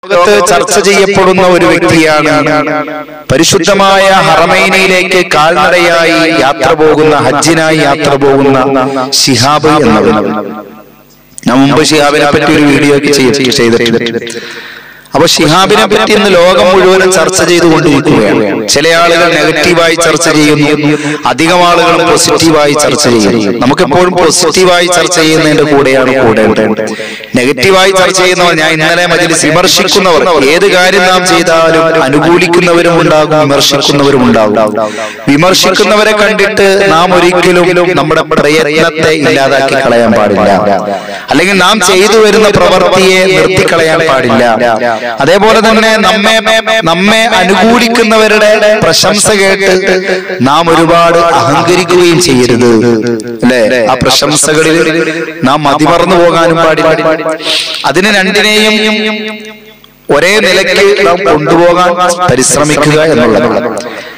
ലോകത്ത് ചർച്ച ചെയ്യപ്പെടുന്ന ഒരു വ്യക്തിയാണ് പരിശുദ്ധമായ ഹറമൈനയിലേക്ക് കാൽനടയായി യാത്ര പോകുന്ന ഹജ്ജിനായി യാത്ര പോകുന്ന ഷിഹാബ് എന്നവർ ഞാൻ മുമ്പ് ഷിഹാബിനെ പറ്റി ഒരു വീഡിയോ ഒക്കെ ചെയ്തിട്ട് ചെയ്തിട്ടുണ്ട് അപ്പൊ ഷിഹാബിനെ പറ്റി ഇന്ന് ലോകം മുഴുവനും ചർച്ച ചെയ്തുകൊണ്ടിരിക്കുകയാണ് ചില ആളുകൾ നെഗറ്റീവായി ചർച്ച ചെയ്യുന്നു അധികം ആളുകളും പോസിറ്റീവായി ചർച്ച ചെയ്യുന്നു നമുക്കെപ്പോഴും പോസിറ്റീവായി ചർച്ച ചെയ്യുന്നതിന്റെ കൂടെയാണ് കൂടേണ്ടത് നെഗറ്റീവായി ചർച്ച ചെയ്യുന്നവർ ഞാൻ ഇന്നലെ മജിലിസ് വിമർശിക്കുന്നവർ ഏത് കാര്യം നാം ചെയ്താലും അനുകൂലിക്കുന്നവരും ഉണ്ടാകും വിമർശിക്കുന്നവരും ഉണ്ടാകും വിമർശിക്കുന്നവരെ കണ്ടിട്ട് നാം ഒരിക്കലും നമ്മുടെ പ്രയത്നത്തെ ഇല്ലാതാക്കി കളയാൻ പാടില്ല അല്ലെങ്കിൽ നാം ചെയ്തു വരുന്ന പ്രവൃത്തിയെ നിർത്തിക്കളയാൻ പാടില്ല അതേപോലെ തന്നെ നമ്മെ നമ്മെ അനുകൂലിക്കുന്നവരുടെ പ്രശംസ കേട്ട് നാം ഒരുപാട് അഹങ്കരിക്കുകയും ചെയ്യരുത് അല്ലെ ആ പ്രശംസകളിൽ നാം മതിമറന്നു പോകാനും പാടില്ല അതിന് രണ്ടിനെയും ഒരേ നിലയ്ക്ക് നാം കൊണ്ടുപോകാൻ പരിശ്രമിക്കുക എന്നുള്ളതാണ്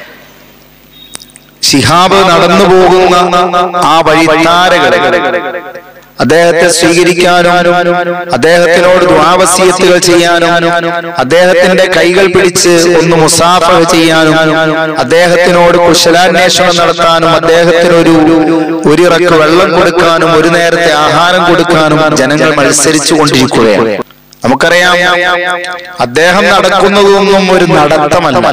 ശിഹാബ് നടന്നു പോകുന്ന ആ വഴിത്താരകളെ അദ്ദേഹത്തെ സ്വീകരിക്കാനും അദ്ദേഹത്തിനോട് ദ്വാവസീയത്തുകൾ ചെയ്യാനും അദ്ദേഹത്തിന്റെ കൈകൾ പിടിച്ച് ഒന്ന് മുസാഫ ചെയ്യാനും അദ്ദേഹത്തിനോട് കുശലാന്വേഷണം നടത്താനും അദ്ദേഹത്തിനൊരു ഒരിറക്ക് വെള്ളം കൊടുക്കാനും ഒരു നേരത്തെ ആഹാരം കൊടുക്കാനും ജനങ്ങൾ മത്സരിച്ചു കൊണ്ടിരിക്കുകയാണ് നമുക്കറിയാം അദ്ദേഹം നടക്കുന്നതൊന്നും ഒരു നടത്തമല്ല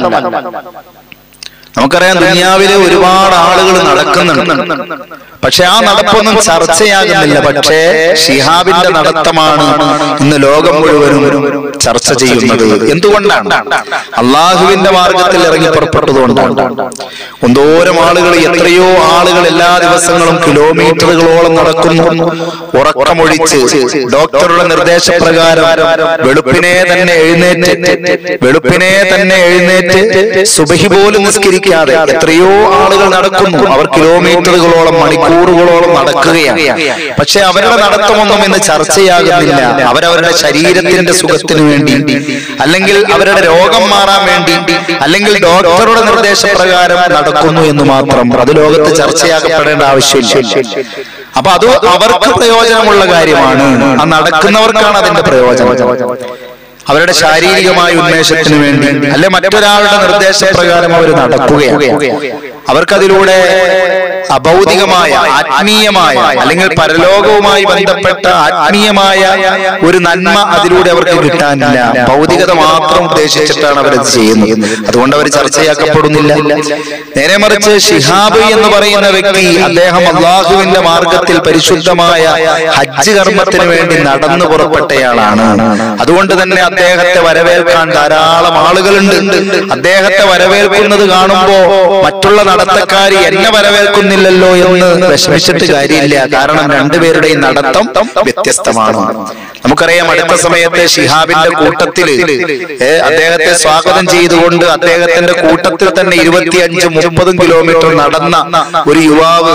നമുക്കറിയാം ദുനിയാവിലെ ഒരുപാട് ആളുകൾ നടക്കുന്നുണ്ട് പക്ഷെ ആ നടപ്പൊന്നും ചർച്ചയാകുന്നില്ല പക്ഷേ ഷിഹാബിന്റെ നടത്തമാണ് ഇന്ന് ലോകം മുഴുവനും ചർച്ച ചെയ്യുന്നത് എന്തുകൊണ്ടാണ് അള്ളാഹുവിന്റെ മാർഗത്തിൽ ഇറങ്ങി പുറപ്പെട്ടതുകൊണ്ടാണ് എന്തോരം ആളുകൾ എത്രയോ ആളുകൾ എല്ലാ ദിവസങ്ങളും കിലോമീറ്ററുകളോളം നടക്കുന്നു ഉറക്കമൊഴിച്ച് ഡോക്ടറുടെ നിർദ്ദേശപ്രകാരം വെളുപ്പിനെ തന്നെ എഴുന്നേറ്റ് വെളുപ്പിനെ തന്നെ എഴുന്നേറ്റ് സുബഹി പോലും നിസ്കരിക്കാതെ എത്രയോ ആളുകൾ നടക്കുന്നു അവർ കിലോമീറ്ററുകളോളം മണിക്കൂറുകളോളം നടക്കുകയാണ് പക്ഷെ അവരുടെ നടത്തമൊന്നും ഇന്ന് ചർച്ചയാകുന്നില്ല അവരവരുടെ ശരീരത്തിന്റെ സുഖത്തിന് വേണ്ടി അല്ലെങ്കിൽ അവരുടെ രോഗം മാറാൻ വേണ്ടി അല്ലെങ്കിൽ ഡോക്ടറുടെ നിർദ്ദേശപ്രകാരം നടക്കുന്നു എന്ന് മാത്രം അത് ലോകത്ത് ചർച്ചയാക്കപ്പെടേണ്ട ആവശ്യമില്ല അപ്പൊ അത് അവർക്ക് പ്രയോജനമുള്ള കാര്യമാണ് ആ നടക്കുന്നവർക്കാണ് അതിന്റെ പ്രയോജനം അവരുടെ ശാരീരികമായ ഉന്മേഷത്തിന് വേണ്ടി അല്ലെ മറ്റൊരാളുടെ നിർദ്ദേശപ്രകാരം അവർ നടക്കുകയാണ് അവർക്കതിലൂടെ അഭൗതികമായ ആത്മീയമായ അല്ലെങ്കിൽ പരലോകവുമായി ബന്ധപ്പെട്ട ആത്മീയമായ ഒരു നന്മ അതിലൂടെ അവർക്ക് കിട്ടാനില്ല ഭൗതികത മാത്രം ഉദ്ദേശിച്ചിട്ടാണ് അവരത് ചെയ്യുന്നത് അതുകൊണ്ട് അവർ ചർച്ചയാക്കപ്പെടുന്നില്ല നേരെ മറിച്ച് ഷിഹാബ് എന്ന് പറയുന്ന വ്യക്തി അദ്ദേഹം അള്ളാഹുവിന്റെ മാർഗത്തിൽ പരിശുദ്ധമായ ഹജ്ജ് കർമ്മത്തിന് വേണ്ടി നടന്നു പുറപ്പെട്ടയാളാണ് അതുകൊണ്ട് തന്നെ അദ്ദേഹത്തെ വരവേൽക്കാൻ ധാരാളം ആളുകളുണ്ട് അദ്ദേഹത്തെ വരവേൽക്കുന്നത് കാണുമ്പോ മറ്റുള്ള നടത്തക്കാർ എന്നെ വരവേൽക്കുന്നില്ലല്ലോ എന്ന് വിഷമിച്ചിട്ട് കാര്യമില്ല കാരണം രണ്ടുപേരുടെയും നടത്തം വ്യത്യസ്തമാണ് നമുക്കറിയാം അടുത്ത സമയത്ത് ഷിഹാബിന്റെ കൂട്ടത്തില് ഏ, അദ്ദേഹത്തെ സ്വാഗതം ചെയ്തുകൊണ്ട് അദ്ദേഹത്തിന്റെ കൂട്ടത്തിൽ തന്നെ ഇരുപത്തിയഞ്ച് മുപ്പതും കിലോമീറ്റർ നടന്ന ഒരു യുവാവ്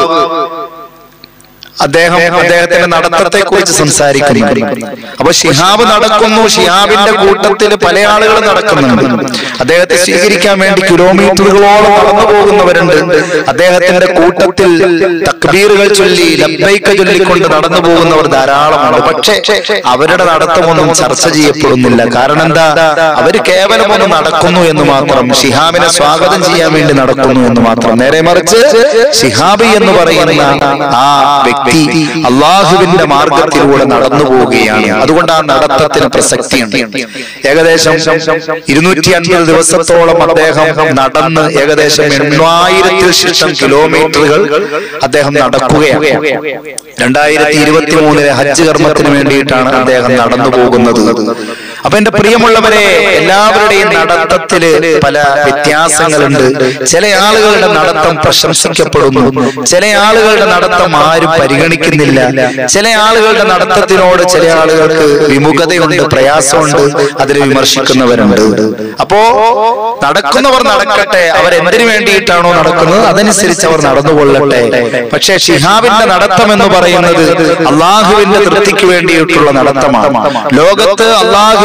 അദ്ദേഹം അദ്ദേഹത്തിന്റെ നടത്തത്തെ കുറിച്ച് സംസാരിക്കുന്നു അപ്പൊ ഷിഹാബ് നടക്കുന്നു ഷിഹാബിന്റെ കൂട്ടത്തിൽ പല ആളുകൾ നടക്കുന്നുണ്ട് അദ്ദേഹത്തെ സ്വീകരിക്കാൻ വേണ്ടി കിലോമീറ്ററുകളോളം നടന്നു പോകുന്നവരുണ്ട് അദ്ദേഹത്തിന്റെ കൂട്ടത്തിൽ തക്ബീറുകൾ ചൊല്ലി ലബ്ബൈക്ക ചൊല്ലിക്കൊണ്ട് നടന്നു പോകുന്നവർ ധാരാളമാണ് പക്ഷേ അവരുടെ നടത്തമൊന്നും ചർച്ച ചെയ്യപ്പെടുന്നില്ല കാരണം എന്താ അവര് കേവലം ഒന്ന് നടക്കുന്നു എന്ന് മാത്രം ഷിഹാബിനെ സ്വാഗതം ചെയ്യാൻ വേണ്ടി നടക്കുന്നു എന്ന് മാത്രം നേരെ മറിച്ച് ഷിഹാബി എന്ന് പറയുന്ന ആ വ്യക്തി അള്ളാഹുവിന്റെ മാർഗത്തിലൂടെ നടന്നു പോവുകയാണ് അതുകൊണ്ട് ആ നടത്തത്തിന് പ്രസക്തിയുണ്ട് ഏകദേശം ഇരുന്നൂറ്റി അൻപത് ദിവസത്തോളം അദ്ദേഹം നടന്ന് ഏകദേശം എണ്ണായിരത്തിൽ ശേഷം കിലോമീറ്ററുകൾ അദ്ദേഹം നടക്കുകയാണ് രണ്ടായിരത്തി ഇരുപത്തി മൂന്നിലെ ഹജ്ജ് കർമ്മത്തിന് വേണ്ടിയിട്ടാണ് അദ്ദേഹം നടന്നു പോകുന്നത് അപ്പൊ എന്റെ പ്രിയമുള്ളവരെ എല്ലാവരുടെയും നടത്തത്തില് പല വ്യത്യാസങ്ങളുണ്ട് ചില ആളുകളുടെ നടത്തം പ്രശംസിക്കപ്പെടുന്നു ചില ആളുകളുടെ നടത്തം ആരും പരിഗണിക്കുന്നില്ല ചില ആളുകളുടെ നടത്തത്തിനോട് ചില ആളുകൾക്ക് വിമുഖതയുണ്ട് പ്രയാസമുണ്ട് അതിനെ വിമർശിക്കുന്നവരുണ്ട് അപ്പോ നടക്കുന്നവർ നടക്കട്ടെ അവരെന്തിനു വേണ്ടിയിട്ടാണോ നടക്കുന്നത് അതനുസരിച്ച് അവർ നടന്നുകൊള്ളട്ടെ പക്ഷേ ഷിഹാബിന്റെ നടത്തം എന്ന് പറയുന്നത് അള്ളാഹുവിന്റെ തൃപ്തിക്ക് വേണ്ടിയിട്ടുള്ള നടത്തമാണ് ലോകത്ത് അള്ളാഹുവിന്റെ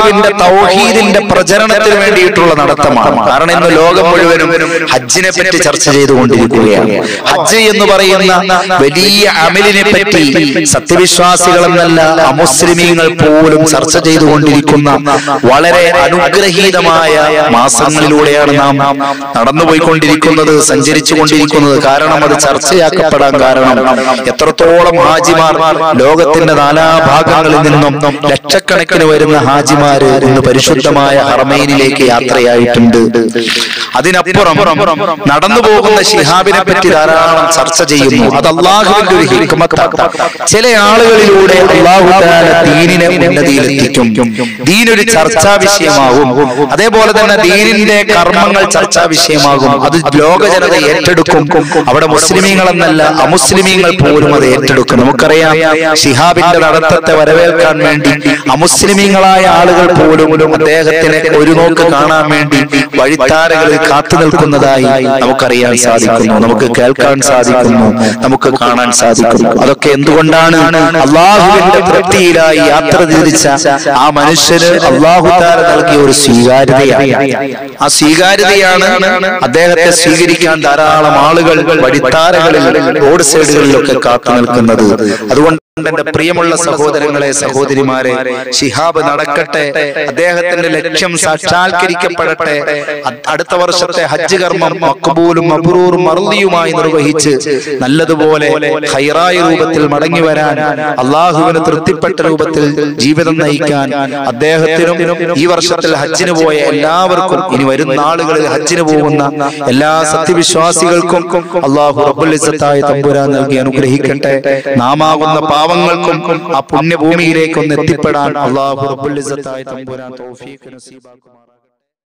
അള്ളാഹുവിന്റെ തൗഹീദിന്റെ പ്രചരണത്തിന് വേണ്ടിയിട്ടുള്ള നടത്തമാണ് കാരണം ഇന്ന് ലോകം മുഴുവനും ഹജ്ജിനെ പറ്റി ചർച്ച ചെയ്തുകൊണ്ടിരിക്കുകയാണ് ഹജ്ജ് എന്ന് പറയുന്ന വലിയ അമലിനെ പറ്റി സത്യവിശ്വാസികൾ എന്നല്ല അമുസ്ലിമീങ്ങൾ പോലും ചർച്ച ചെയ്തുകൊണ്ടിരിക്കുന്ന വളരെ അനുഗ്രഹീതമായ മാസങ്ങളിലൂടെയാണ് നാം നടന്നുപോയിക്കൊണ്ടിരിക്കുന്നത് സഞ്ചരിച്ചു കൊണ്ടിരിക്കുന്നത് കാരണം അത് ചർച്ചയാക്കപ്പെടാൻ കാരണം എത്രത്തോളം ഹാജിമാർ ലോകത്തിന്റെ നാനാഭാഗങ്ങളിൽ നിന്നും ലക്ഷക്കണക്കിന് വരുന്ന ഹാജിമാര് ഇന്ന് പരിശുദ്ധമായ ഹറമൈനിലേക്ക് യാത്രയായിട്ടുണ്ട് അതിനപ്പുറം നടന്നു പോകുന്ന ശിഹാബിനെ പറ്റി ധാരാളം ചർച്ച ചെയ്യുന്നു അത് അള്ളാഹുവിന്റെ ഒരു ഹിക്മത്താണ് ചില ആളുകളിലൂടെ അള്ളാഹു തആല ദീനിനെ ഉന്നതിയിലെത്തിക്കും ദീനൊരു ചർച്ചാ വിഷയമാകും അതേപോലെ തന്നെ ദീനിന്റെ കർമ്മങ്ങൾ ചർച്ചാ വിഷയമാകും അത് ലോക ജനത ഏറ്റെടുക്കും അവിടെ മുസ്ലിമീങ്ങൾ എന്നല്ല അമുസ്ലിമീങ്ങൾ പോലും അത് ഏറ്റെടുക്കും നമുക്കറിയാം ഷിഹാബിന്റെ നടത്തത്തെ വരവേൽക്കാൻ വേണ്ടി അമുസ്ലിമീങ്ങളായ ആളുകൾ പോലും അദ്ദേഹത്തിനെ ഒരു നോക്ക് കാണാൻ വേണ്ടി വഴിത്താരകളിൽ കാത്തു നിൽക്കുന്നതായി നമുക്കറിയാൻ സാധിക്കുന്നു നമുക്ക് കേൾക്കാൻ സാധിക്കുന്നു നമുക്ക് കാണാൻ സാധിക്കുന്നു അതൊക്കെ എന്തുകൊണ്ടാണ് അള്ളാഹുവിന്റെ തൃപ്തിയിലായി യാത്ര തിരിച്ച ആ മനുഷ്യന് അള്ളാഹു താര നൽകിയ ഒരു സ്വീകാര്യതയാണ് ആ സ്വീകാര്യതയാണ് അദ്ദേഹത്തെ സ്വീകരിക്കാൻ ധാരാളം ആളുകൾ വഴിത്താരകളിൽ റോഡ് സൈഡുകളിലൊക്കെ കാത്തു നിൽക്കുന്നത് അതുകൊണ്ട് എന്റെ പ്രിയമുള്ള സഹോദരങ്ങളെ സഹോദരിമാരെ ശിഹാബ് നടക്കട്ടെ അദ്ദേഹത്തിന്റെ ലക്ഷ്യം സാക്ഷാത്കരിക്കപ്പെടട്ടെ അ- അടുത്ത വർഷത്തെ ഹജ്ജ് കർമ്മം മക്ബൂലും മബ്രൂറും മറുതിയുമായി നിർവഹിച്ച് നല്ലതുപോലെ ഹൈറായ രൂപത്തിൽ മടങ്ങി വരാൻ അള്ളാഹുവിന് തൃപ്തിപ്പെട്ട രൂപത്തിൽ ജീവിതം നയിക്കാൻ അദ്ദേഹത്തിനും ഈ വർഷത്തിൽ ഹജ്ജിന് പോയ എല്ലാവർക്കും ഇനി വരുന്ന ആളുകളിൽ ഹജ്ജിന് പോകുന്ന എല്ലാ സത്യവിശ്വാസികൾക്കും അള്ളാഹു റബ്ബുൽ ഇസ്സത്തായ തമ്പുരാൻ നൽകി അനുഗ്രഹിക്കട്ടെ നാമാകുന്ന പാവങ്ങൾക്കും ആ പുണ്യഭൂമിയിലേക്ക് ഒന്ന് എത്തിപ്പെടാൻ അള്ളാഹു റബ്ബുൽ ഇസ്സത്തായ തമ്പുരാൻ തൗഫീഖ് നസീബാക്കുമാറാകട്ടെ